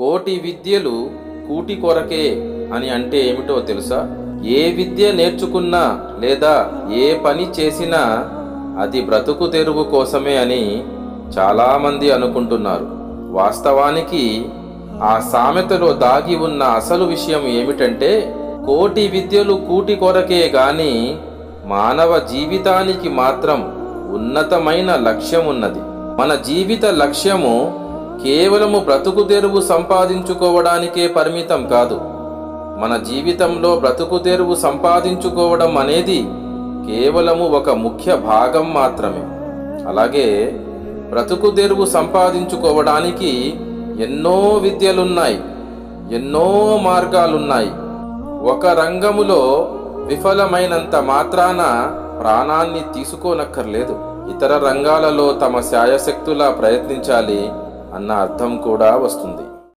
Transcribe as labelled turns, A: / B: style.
A: కోటి విద్యలు కూటి కొరకే అని అంటే ఏమిటో తెలుసా ఏ విద్య నేర్చుకున్నా లేదా ఏ పని చేసినా అది బ్రతుకు తెరువు కోసమే అని చాలామంది అనుకుంటున్నారు వాస్తవానికి ఆ సామెతలో దాగి ఉన్న అసలు విషయం ఏమిటంటే కోటి విద్యలు కూటి కొరకే గాని మానవ జీవితానికి మాత్రం ఉన్నతమైన లక్ష్యం ఉన్నది మన జీవిత లక్ష్యము కేవలము బ్రతుకు తెరువు సంపాదించుకోవడానికే పరిమితం కాదు మన జీవితంలో బ్రతుకు తెరువు సంపాదించుకోవడం అనేది కేవలము ఒక ముఖ్య భాగం మాత్రమే అలాగే బ్రతుకు తెరువు సంపాదించుకోవడానికి ఎన్నో విద్యలున్నాయి ఎన్నో మార్గాలున్నాయి ఒక రంగములో విఫలమైనంత మాత్రాన ప్రాణాన్ని తీసుకోనక్కర్లేదు ఇతర రంగాలలో తమ శాయశక్తులా ప్రయత్నించాలి అన్న అర్థం కూడా వస్తుంది